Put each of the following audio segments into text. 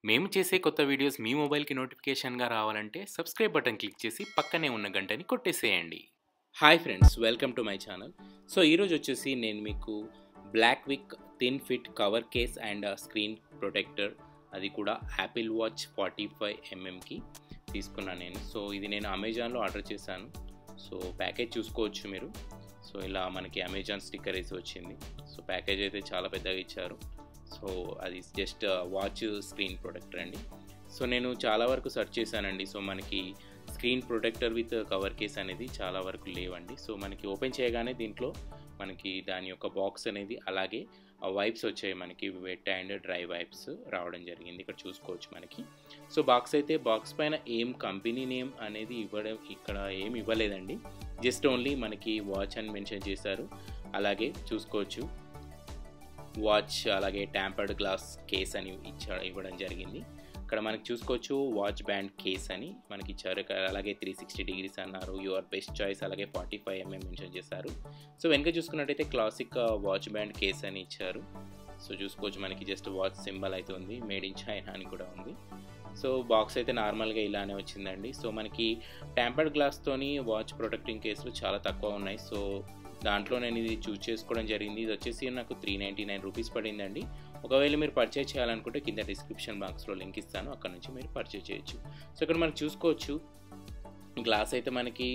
మేము చేసే కొత్త వీడియోస్ మీ మొబైల్కి నోటిఫికేషన్గా రావాలంటే సబ్స్క్రైబ్ బటన్ క్లిక్ చేసి పక్కనే ఉన్న గంటని కొట్టేసేయండి hi friends welcome to my channel so ఈరోజు వచ్చేసి నేను మీకు బ్లాక్ విక్ thin fit cover case and screen protector అది కూడా యాపిల్ వాచ్ ఫార్టీ ఫైవ్ ఎంఎంకి తీసుకున్నాను నేను సో ఇది నేను అమెజాన్లో ఆర్డర్ చేశాను సో ప్యాకేజ్ చూసుకోవచ్చు మీరు సో ఇలా మనకి అమెజాన్ స్టిక్కర్ వేసి వచ్చింది సో ప్యాకేజ్ అయితే చాలా పెద్దగా ఇచ్చారు సో అది జస్ట్ వాచ్ స్క్రీన్ ప్రొటెక్టర్ అండి సో నేను చాలా వరకు సెర్చ్ చేశానండి సో మనకి screen protector with cover case అనేది చాలా వరకు లేవండి సో మనకి ఓపెన్ చేయగానే దీంట్లో మనకి దాని యొక్క బాక్స్ అనేది అలాగే వైప్స్ వచ్చాయి మనకి వెట్ అండ్ డ్రై వైప్స్ రావడం జరిగింది ఇక్కడ చూసుకోవచ్చు మనకి సో బాక్స్ అయితే బాక్స్ పైన ఏం కంపెనీ నేమ్ అనేది ఇవ్వడం ఇక్కడ ఏం ఇవ్వలేదండి జస్ట్ ఓన్లీ మనకి వాచ్ అని మెన్షన్ చేశారు అలాగే చూసుకోవచ్చు వాచ్ అలాగే ట్యాంపర్డ్ గ్లాస్ కేస్ అని ఇచ్చా ఇవ్వడం జరిగింది ఇక్కడ మనకి చూసుకోవచ్చు వాచ్ బ్యాండ్ కేస్ అని మనకి ఇచ్చారు అలాగే త్రీ సిక్స్టీ డిగ్రీస్ అన్నారు యువర్ బెస్ట్ చాయిస్ అలాగే ఫార్టీ ఫైవ్ ఎంఎం మెన్షన్ చేశారు సో వెనక చూసుకున్నట్టయితే క్లాసిక్ వాచ్ బ్యాండ్ కేస్ అని ఇచ్చారు సో చూసుకోవచ్చు మనకి జస్ట్ వాచ్ సింబల్ అయితే ఉంది మేడ్ ఇన్ చైనా అని కూడా ఉంది సో బాక్స్ అయితే నార్మల్గా ఇలానే వచ్చిందండి సో మనకి ట్యాంపర్డ్ గ్లాస్తోని వాచ్ ప్రొటెక్టింగ్ కేసులు చాలా తక్కువ ఉన్నాయి సో దాంట్లో నేను ఇది చూస్ చేసుకోవడం జరిగింది ఇది వచ్చేసి నాకు త్రీ నైంటీ నైన్ రూపీస్ పడిందండి ఒకవేళ మీరు పర్చేజ్ చేయాలనుకుంటే కింద డిస్క్రిప్షన్ బాక్స్లో లింక్ ఇస్తాను అక్కడ నుంచి మీరు పర్చేజ్ చేయొచ్చు సో ఇక్కడ మనం చూసుకోవచ్చు గ్లాస్ అయితే మనకి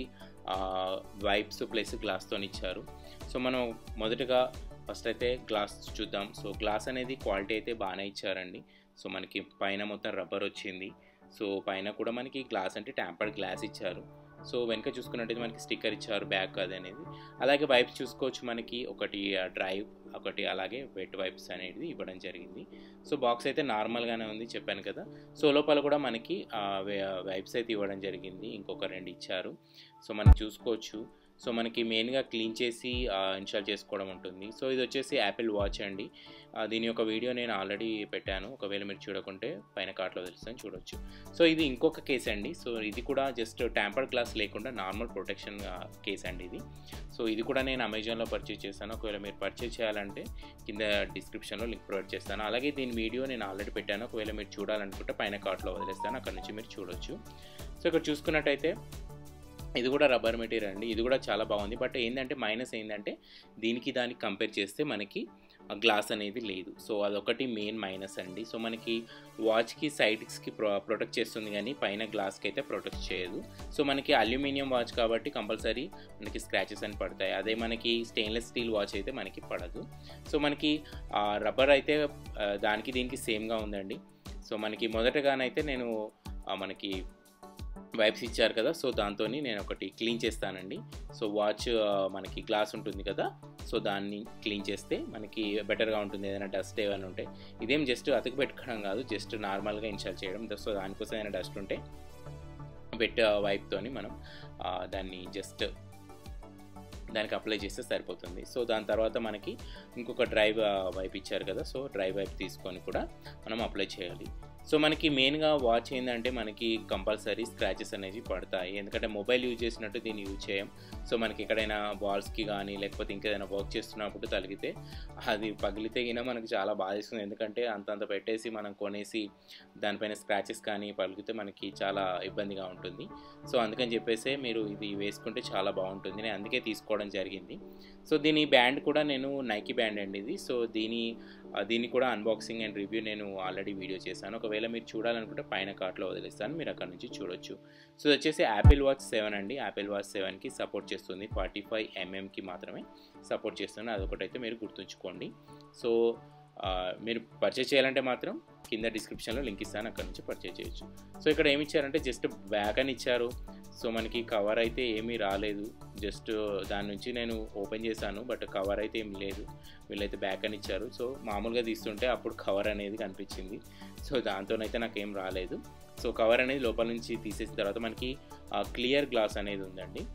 వైప్స్ ప్లస్ గ్లాస్తో ఇచ్చారు సో మనం మొదటగా ఫస్ట్ అయితే గ్లాస్ చూద్దాం సో గ్లాస్ అనేది క్వాలిటీ అయితే బాగానే ఇచ్చారండి సో మనకి పైన మొత్తం రబ్బర్ వచ్చింది సో పైన కూడా మనకి గ్లాస్ అంటే ట్యాంపర్డ్ గ్లాస్ ఇచ్చారు సో వెనక చూసుకున్నట్టయితే మనకి స్టిక్కర్ ఇచ్చారు బ్యాక్ అది అనేది అలాగే వైప్స్ చూసుకోవచ్చు మనకి ఒకటి డ్రైవ్ ఒకటి అలాగే వెట్ వైప్స్ అనేది ఇవ్వడం జరిగింది సో బాక్స్ అయితే నార్మల్గానే ఉంది చెప్పాను కదా సో లోపల కూడా మనకి వైప్స్ అయితే ఇవ్వడం జరిగింది ఇంకొక రెండు ఇచ్చారు సో మనం చూసుకోవచ్చు సో మనకి మెయిన్గా క్లీన్ చేసి ఇన్స్టాల్ చేసుకోవడం ఉంటుంది సో ఇది వచ్చేసి యాపిల్ వాచ్ అండి దీని యొక్క వీడియో నేను ఆల్రెడీ పెట్టాను ఒకవేళ మీరు చూడకుంటే పైన కార్ట్లో తెలుస్తుంది చూడొచ్చు సో ఇది ఇంకొక కేస్ అండి సో ఇది కూడా జస్ట్ ట్యాంపర్డ్ గ్లాస్ లేకుండా నార్మల్ ప్రొటెక్షన్ కేస్ అండి ఇది సో ఇది కూడా నేను అమెజాన్లో పర్చేజ్ చేస్తాను ఒకవేళ మీరు పర్చేజ్ చేయాలంటే కింద డిస్క్రిప్షన్లో లింక్ ప్రొవైడ్ చేస్తాను అలాగే దీని వీడియో నేను ఆల్రెడీ పెట్టాను ఒకవేళ మీరు చూడాలనుకుంటే పైన కార్ట్లో వదిలేస్తాను అక్కడ నుంచి మీరు చూడొచ్చు సో ఇక్కడ చూసుకున్నట్టయితే ఇది కూడా రబ్బర్ మెటీరియల్ అండి ఇది కూడా చాలా బాగుంది బట్ ఏంటంటే మైనస్ ఏంటంటే దీనికి దానికి కంపేర్ చేస్తే మనకి గ్లాస్ అనేది లేదు సో అదొకటి మెయిన్ మైనస్ అండి సో మనకి వాచ్కి సైడ్స్కి ప్రొ ప్రొటెక్ట్ చేస్తుంది కానీ పైన గ్లాస్కి అయితే ప్రొటెక్ట్ చేయదు సో మనకి అల్యూమినియం వాచ్ కాబట్టి కంపల్సరీ మనకి స్క్రాచెస్ అని పడతాయి అదే మనకి స్టెయిన్లెస్ స్టీల్ వాచ్ అయితే మనకి పడదు సో మనకి రబ్బర్ అయితే దానికి దీనికి సేమ్గా ఉందండి సో మనకి మొదటగానైతే నేను మనకి వైప్స్ ఇచ్చారు కదా సో దాంతో నేను ఒకటి క్లీన్ చేస్తానండి సో వాచ్ మనకి గ్లాస్ ఉంటుంది కదా సో దాన్ని క్లీన్ చేస్తే మనకి బెటర్గా ఉంటుంది ఏదైనా డస్ట్ ఏమైనా ఉంటే ఇదేం జస్ట్ అతుకు పెట్టుకోవడం కాదు జస్ట్ నార్మల్గా ఇన్స్టాల్ చేయడం సో దానికోసం ఏదైనా డస్ట్ ఉంటే వెట్ వైప్తోని మనం దాన్ని జస్ట్ దానికి అప్లై చేస్తే సరిపోతుంది సో దాని తర్వాత మనకి ఇంకొక డ్రైవ్ వైప్ ఇచ్చారు కదా సో డ్రైవ్ వైప్ తీసుకొని కూడా మనం అప్లై చేయాలి సో మనకి మెయిన్గా వాచ్ ఏంటంటే మనకి కంపల్సరీ స్క్రాచెస్ అనేవి పడతాయి ఎందుకంటే మొబైల్ యూజ్ చేసినట్టు దీన్ని యూజ్ చేయం సో మనకి ఎక్కడైనా బాల్స్కి కానీ లేకపోతే ఇంకేదైనా వర్క్ చేస్తున్నప్పుడు తలిగితే అది పగిలితే గిన మనకి చాలా బాధిస్తుంది ఎందుకంటే అంతంత పెట్టేసి మనం కొనేసి దానిపైన స్క్రాచెస్ కానీ పలిగితే మనకి చాలా ఇబ్బందిగా ఉంటుంది సో అందుకని చెప్పేసి మీరు ఇది వేసుకుంటే చాలా బాగుంటుంది నేను అందుకే తీసుకోవడం జరిగింది సో దీని బ్యాండ్ కూడా నేను నైకీ బ్యాండ్ అండి ఇది సో దీని దీన్ని కూడా అన్బాక్సింగ్ అండ్ రివ్యూ నేను ఆల్రెడీ వీడియో చేశాను ఒకవేళ మీరు చూడాలనుకుంటే పైన కార్ట్లో వదిలేస్తాను మీరు అక్కడ నుంచి చూడొచ్చు సో వచ్చేసి యాపిల్ వాచ్ సెవెన్ అండి యాపిల్ వాచ్ సెవెన్కి సపోర్ట్ చేస్తుంది ఫార్టీ ఫైవ్ ఎంఎంకి మాత్రమే సపోర్ట్ చేస్తుంది అదొకటైతే మీరు గుర్తుంచుకోండి సో మీరు పర్చేజ్ చేయాలంటే మాత్రం కింద డిస్క్రిప్షన్లో లింక్ ఇస్తాను అక్కడ నుంచి పర్చేజ్ చేయొచ్చు సో ఇక్కడ ఏమి ఇచ్చారంటే జస్ట్ బ్యాగ్ అని ఇచ్చారు సో మనకి కవర్ అయితే ఏమీ రాలేదు జస్ట్ దాని నుంచి నేను ఓపెన్ చేశాను బట్ కవర్ అయితే ఏం లేదు వీళ్ళైతే బ్యాక్ అని ఇచ్చారు సో మామూలుగా తీస్తుంటే అప్పుడు కవర్ అనేది కనిపించింది సో దాంతోనైతే నాకు ఏం రాలేదు సో కవర్ అనేది లోపల నుంచి తీసేసిన తర్వాత మనకి క్లియర్ గ్లాస్ అనేది ఉందండి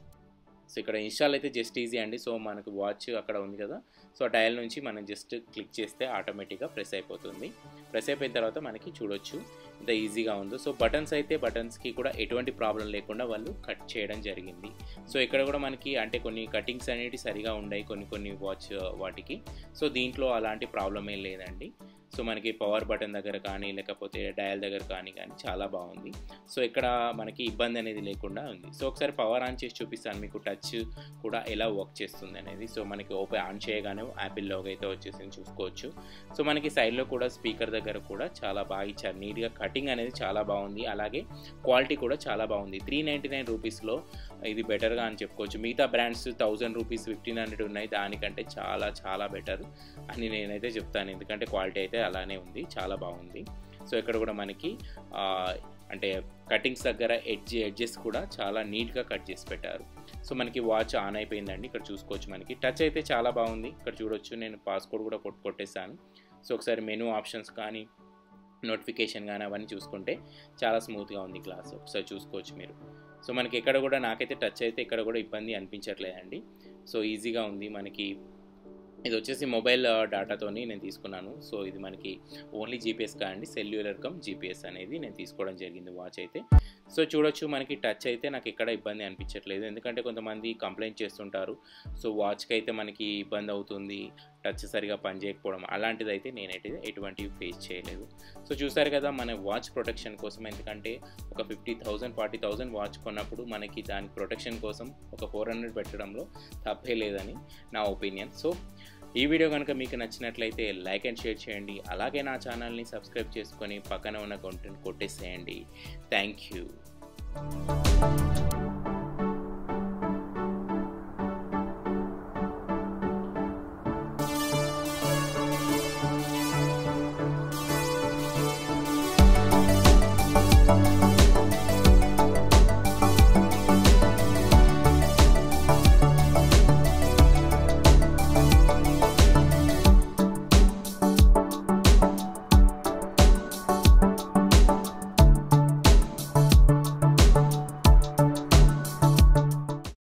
సో ఇక్కడ ఇన్స్టాల్ అయితే జస్ట్ ఈజీ అండి సో మనకు వాచ్ అక్కడ ఉంది కదా సో డయల్ నుంచి మనం జస్ట్ క్లిక్ చేస్తే ఆటోమేటిక్గా ప్రెస్ అయిపోతుంది ప్రెస్ అయిపోయిన తర్వాత మనకి చూడొచ్చు ఇంత ఈజీగా ఉందో సో బటన్స్ అయితే బటన్స్కి కూడా ఎటువంటి ప్రాబ్లం లేకుండా వాళ్ళు కట్ చేయడం జరిగింది సో ఇక్కడ కూడా మనకి అంటే కొన్ని కటింగ్స్ అనేవి సరిగా ఉన్నాయి కొన్ని కొన్ని వాచ్ వాటికి సో దీంట్లో అలాంటి ప్రాబ్లం ఏం లేదండి సో మనకి పవర్ బటన్ దగ్గర కానీ లేకపోతే డయల్ దగ్గర కానీ కానీ చాలా బాగుంది సో ఇక్కడ మనకి ఇబ్బంది అనేది లేకుండా ఉంది సో ఒకసారి పవర్ ఆన్ చేసి చూపిస్తాను మీకు టచ్ కూడా ఎలా వర్క్ చేస్తుంది అనేది సో మనకి ఓపెన్ ఆన్ చేయగానే యాపిల్ లోగో అయితే వచ్చేసింది చూసుకోవచ్చు సో మనకి సైడ్లో కూడా స్పీకర్ దగ్గర కూడా చాలా బాగా ఇచ్చారు నీట్గా కటింగ్ అనేది చాలా బాగుంది అలాగే క్వాలిటీ కూడా చాలా బాగుంది త్రీ నైంటీ నైన్ రూపీస్లో ఇది బెటర్గా అని చెప్పుకోవచ్చు మిగతా brands thousand rupees fifteen hundred ఉన్నాయి దానికంటే చాలా చాలా బెటర్ అని నేనైతే చెప్తాను ఎందుకంటే క్వాలిటీ అయితే అలానే ఉంది చాలా బాగుంది సో ఇక్కడ కూడా మనకి అంటే కటింగ్స్ దగ్గర ఎడ్జ్ ఎడ్జెస్ కూడా చాలా నీట్గా కట్ చేసి పెట్టారు సో మనకి వాచ్ ఆన్ అయిపోయిందండి ఇక్కడ చూసుకోవచ్చు మనకి టచ్ అయితే చాలా బాగుంది ఇక్కడ చూడొచ్చు నేను పాస్కోడ్ కూడా కొట్టు కొట్టేశాను సో ఒకసారి మెనూ ఆప్షన్స్ కానీ నోటిఫికేషన్ కానీ అవన్నీ చూసుకుంటే చాలా స్మూత్గా ఉంది క్లాస్ ఒకసారి చూసుకోవచ్చు మీరు సో మనకి ఎక్కడ కూడా నాకైతే టచ్ అయితే ఇక్కడ కూడా ఇబ్బంది అనిపించట్లేదండి సో ఈజీగా ఉంది మనకి ఇది వచ్చేసి మొబైల్ డేటాతోని నేను తీసుకున్నాను సో ఇది మనకి ఓన్లీ జీపీఎస్ కాదండి సెల్యులర్ కమ్ జీపీఎస్ అనేది నేను తీసుకోవడం జరిగింది వాచ్ అయితే సో చూడొచ్చు మనకి టచ్ అయితే నాకు ఎక్కడ ఇబ్బంది అనిపించట్లేదు ఎందుకంటే కొంతమంది కంప్లైంట్ చేస్తుంటారు సో వాచ్కి అయితే మనకి ఇబ్బంది అవుతుంది టచ్ సరిగా పనిచేయకపోవడం అలాంటిది అయితే నేనైతే ఎటువంటి ఫేస్ చేయలేదు సో చూసారు కదా మన వాచ్ ప్రొటెక్షన్ కోసం ఎందుకంటే ఒక fifty thousand forty thousand watch కొన్నప్పుడు మనకి దాని ప్రొటెక్షన్ కోసం ఒక ఫోర్ హండ్రెడ్ పెట్టడంలో తప్పే లేదని నా ఒపీనియన్ సో ఈ వీడియో కనుక మీకు నచ్చినట్లయితే లైక్ అండ్ షేర్ చేయండి అలాగే నా ఛానల్ని సబ్స్క్రైబ్ చేసుకొని పక్కన ఉన్న కంటెంట్ కొట్టేసేయండి థ్యాంక్ యూ